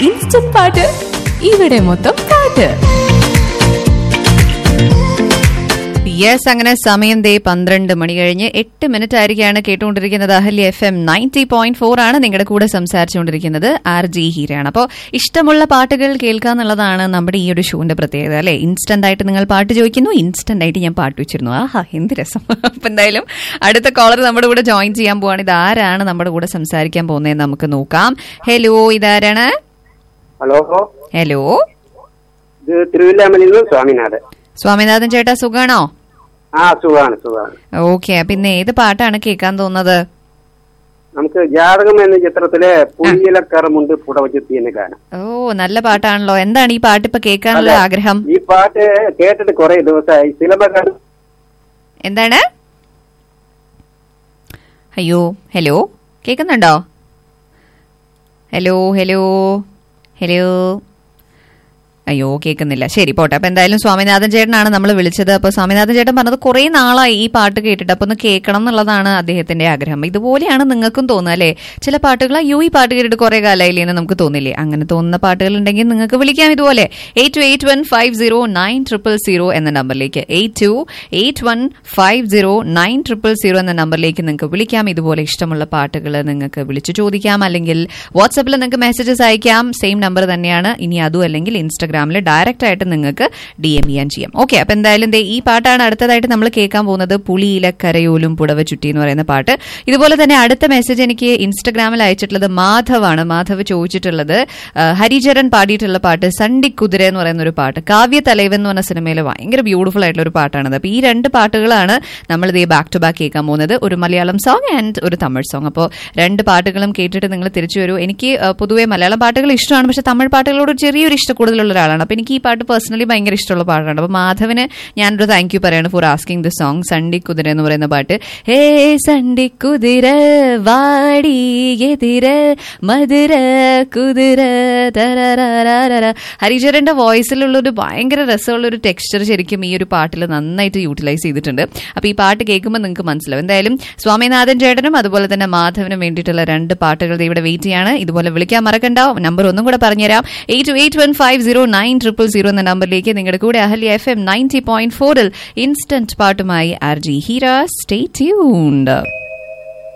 Instant പാട്ട് ഇവിടെ മൊത്തം പാട്ട് യെസ് അങ്ങനെ സമയം ദേ പന്ത്രണ്ട് മണി കഴിഞ്ഞ് എട്ട് മിനിറ്റ് ആയിരിക്കാണ് കേട്ടുകൊണ്ടിരിക്കുന്നത് Ahalya FM ninety point four ഫോർ ആണ് നിങ്ങളുടെ കൂടെ സംസാരിച്ചുകൊണ്ടിരിക്കുന്നത് ആർ ജി ഹീരയാണ് അപ്പോൾ ഇഷ്ടമുള്ള പാട്ടുകൾ കേൾക്കുക എന്നുള്ളതാണ് നമ്മുടെ ഈ ഒരു ഷോന്റെ പ്രത്യേകത അല്ലെ ഇൻസ്റ്റന്റ് ആയിട്ട് നിങ്ങൾ പാട്ട് ചോദിക്കുന്നു ഇൻസ്റ്റന്റ് ആയിട്ട് ഞാൻ പാട്ട് വെച്ചിരുന്നു ആഹാ എന്ത് രസം അപ്പൊ എന്തായാലും അടുത്ത കോളർ നമ്മുടെ കൂടെ ജോയിൻ ചെയ്യാൻ പോവാണ് ഇത് ആരാണ് നമ്മുടെ കൂടെ സംസാരിക്കാൻ പോകുന്നതെന്ന് നമുക്ക് നോക്കാം ഹലോ ഇതാരാണ് ഹലോ ഹലോ ഇത് തിരുവില്ലാമലയിൽ നിന്ന് സ്വാമിനാഥ് സ്വാമിനാഥൻ ചേട്ടാ സുഖാണോ ആ സുഖാണ് സുഖാണ് ഓക്കെ പിന്നെ ഏത് പാട്ടാണ് കേൾക്കാൻ തോന്നുന്നത് നമുക്ക് ജാതകം എന്ന ചിത്രത്തിലെ പുളിയിലക്കറമുണ്ട് പുടവ ചുറ്റി എന്ന ഗാനം ഓ നല്ല പാട്ടാണല്ലോ എന്താണ് ഈ പാട്ട് ഇപ്പൊ കേൾക്കാനുള്ള അതെ. ആഗ്രഹം ഈ പാട്ട് കേട്ടിട്ട് കുറെ ദിവസമായി സിനിമ കണ്ട് എന്താണ് അയ്യോ ഹലോ കേൾക്കുന്നുണ്ടോ ഹലോ ഹലോ ഹലോ അയ്യോ കേൾക്കുന്നില്ല ശരി പോട്ടെ അപ്പൊ എന്തായാലും സ്വാമിനാഥൻ ചേട്ടനാണ് നമ്മൾ വിളിച്ചത് അപ്പൊ സ്വാമിനാഥൻ ചേട്ടൻ പറഞ്ഞത് കുറെ നാളായി ഈ പാട്ട് കേട്ടിട്ട് അപ്പൊ ഒന്ന് കേൾക്കണം എന്നുള്ളതാണ് അദ്ദേഹത്തിന്റെ ആഗ്രഹം ഇതുപോലെയാണ് നിങ്ങൾക്കും തോന്നുക അല്ലേ ചില പാട്ടുകൾ അയ്യോ ഈ പാട്ട് കേട്ടിട്ട് കുറെ കാലമായില്ലേ എന്ന് നമുക്ക് തോന്നില്ലേ അങ്ങനെ തോന്നുന്ന പാട്ടുകൾ ഉണ്ടെങ്കിൽ നിങ്ങൾക്ക് വിളിക്കാം ഇതുപോലെ eight two eight one five zero nine triple zero എന്ന നമ്പറിലേക്ക് eight two eight one five zero nine triple zero എന്ന നമ്പറിലേക്ക് നിങ്ങൾക്ക് വിളിക്കാം ഇതുപോലെ ഇഷ്ടമുള്ള പാട്ടുകൾ നിങ്ങൾക്ക് വിളിച്ചു ചോദിക്കാം അല്ലെങ്കിൽ വാട്സപ്പിൽ നിങ്ങൾക്ക് മെസ്സേജസ് അയക്കാം സെയിം നമ്പർ തന്നെയാണ് ഇനി അതും അല്ലെങ്കിൽ ഇൻസ്റ്റാഗ്രാമിൽ ഡയറക്റ്റ് ആയിട്ട് നിങ്ങൾക്ക് ഡി എം ചെയ്യാൻ ചെയ്യാം ഓക്കെ അപ്പൊ എന്തായാലും ദേ ഈ പാട്ടാണ് അടുത്തതായിട്ട് നമ്മൾ കേൾക്കാൻ പോകുന്നത് പുളിയില കരയോലും പുടവ ചുറ്റി എന്ന് പറയുന്ന പാട്ട് ഇതുപോലെ തന്നെ അടുത്ത മെസ്സേജ് എനിക്ക് ഇൻസ്റ്റാഗ്രാമിൽ അയച്ചിട്ടുള്ളത് മാധവാണ് മാധവ് ചോദിച്ചിട്ടുള്ളത് ആ, ഹരിചരൺ പാടിയിട്ടുള്ള പാട്ട് സണ്ടി കുതിര എന്ന് പറയുന്ന ഒരു പാട്ട് കാവ്യ തലൈവൻ എന്ന് പറഞ്ഞ സിനിമയിലെ ഭയങ്കര ബ്യൂട്ടിഫുൾ ആയിട്ടുള്ള ഒരു പാട്ടാണത് അപ്പൊ ഈ രണ്ട് പാട്ടുകളാണ് നമ്മൾ ഇതേ ബാക്ക് ടു ബാക്ക് കേൾക്കാൻ പോകുന്നത് ഒരു മലയാളം സോങ് ആൻഡ് ഒരു തമിഴ് സോങ് അപ്പോൾ രണ്ട് പാട്ടുകളും കേട്ടിട്ട് നിങ്ങൾ തിരിച്ചു വരൂ എനിക്ക് ആ, പൊതുവേ മലയാളം പാട്ടുകൾ ഇഷ്ടമാണ് പക്ഷെ തമിഴ് പാട്ടുകളോട് ചെറിയൊരു ഇഷ്ടക്കൂടുതലുള്ള ഒരാളാണ് അപ്പൊ എനിക്ക് ഈ പാട്ട് പേഴ്സണലി ഭയങ്കര ഇഷ്ടമുള്ള പാട്ടാണ് അപ്പൊ മാധവന് ഞാനൊരു താങ്ക് യു പറയാണ് ഫോർ ആസ്കിംഗ് ദ സോങ് സണ്ടി കുതിര എന്ന് പറയുന്ന പാട്ട് ഹേ സണ്ടി കുതിര വാടി എതിര മധുര കുതിര തരരരരര. ഹരിചരന്റെ വോയിസിലുള്ള ഒരു ഭയങ്കര രസമുള്ള ഒരു ടെക്സ്ചർ ശരിക്കും ഈ ഒരു പാട്ടിൽ നന്നായിട്ട് യൂട്ടിലൈസ് ചെയ്തിട്ടുണ്ട് അപ്പൊ ഈ പാട്ട് കേൾക്കുമ്പോൾ നിങ്ങൾക്ക് മനസ്സിലാവും എന്തായാലും സ്വാമിനാഥൻ ചേട്ടനും അതുപോലെ തന്നെ മാധവനും വേണ്ടിയിട്ടുള്ള രണ്ട് പാട്ടുകൾ ദേ ഇവിടെ വെയിറ്റ് ചെയ്യാണ് ഇതുപോലെ വിളിക്കാൻ മറക്കണ്ട നമ്പർ ഒന്നും കൂടെ പറഞ്ഞുതരാം eight two eight one five zero nine triple zero എന്ന നമ്പറിലേക്ക് നിങ്ങളുടെ കൂടെ അഹല്യ എഫ് എം നയൻറ്റി പോയിന്റ് ഫോറിൽ ഇൻസ്റ്റന്റ് പാട്ടുമായി R J Heera stay tuned